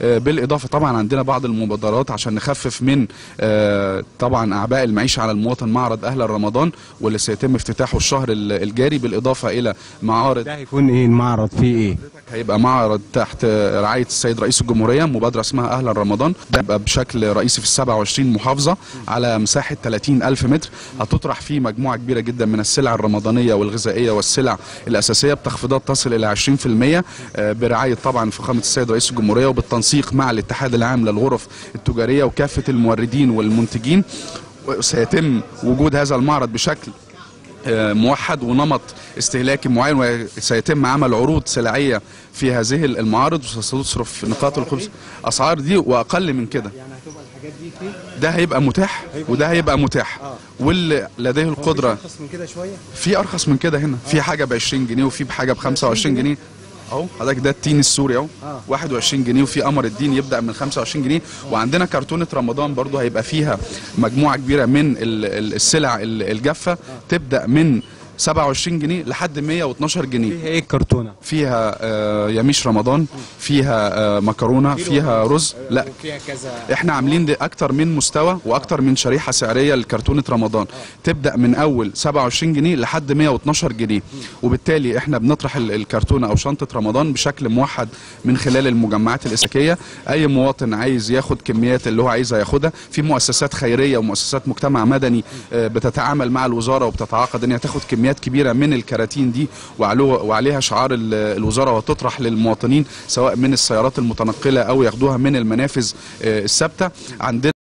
آه، بالاضافه طبعا عندنا بعض المبادرات عشان نخفف من آه، طبعا اعباء المعيشه على المواطن معرض اهل رمضان واللي سيتم افتتاحه الشهر ال- الجاري بالاضافه الى معارض ده هيكون ايه المعرض فيه ايه هيبقى معرض تحت رعايه السيد رئيس الجمهوريه مبادره اسمها اهلا رمضان ده هيبقى بشكل رئيسي في ال 27 محافظه على مساحه 30 الف متر هتطرح فيه مجموعه كبيره جدا من السلع الرمضانيه والغذائيه والسلع الاساسيه بتخفيضات تصل الى 20% آه، برعايه طبعا فخامه السيد رئيس الجمهوريه وبالتنسيق مع الاتحاد العام للغرف التجاريه وكافه الموردين والمنتجين سيتم وجود هذا المعرض بشكل آه، موحد ونمط استهلاكي معين وسيتم عمل عروض سلعيه في هذه المعارض وستصرف نقاط الخبز اسعار دي واقل من كده يعني هتبقى الحاجات دي فيه ده هيبقى متاح وده هيبقى متاح واللي لديه القدره ارخص من كده شويه في ارخص من كده هنا في حاجه ب 20 جنيه وفي بحاجه ب 25 جنيه اهو حضرتك ده التين السوري اهو 21 جنيه وفي قمر الدين يبدا من 25 جنيه وعندنا كرتونه رمضان برضو هيبقى فيها مجموعه كبيره من ال- ال- السلع ال- الجافه تبدا من 27 جنيه لحد 112 جنيه فيها ايه الكرتونه فيها آه، يميش رمضان فيها آه، مكرونه فيها رز لا فيها كذا احنا عاملين دي اكتر من مستوى واكتر من شريحه سعريه لكرتونه رمضان تبدا من اول 27 جنيه لحد 112 جنيه وبالتالي احنا بنطرح ال- الكرتونه او شنطه رمضان بشكل موحد من خلال المجمعات الاسكيه اي مواطن عايز ياخد كميات اللي هو عايزها ياخدها في مؤسسات خيريه ومؤسسات مجتمع مدني آه، بتتعامل مع الوزاره وبتتعاقد ان هي تاخد كميات كبيره من الكراتين دي وعلو- وعليها شعار ال- الوزاره وتطرح للمواطنين سواء من السيارات المتنقله او ياخدوها من المنافذ آه، الثابته عندنا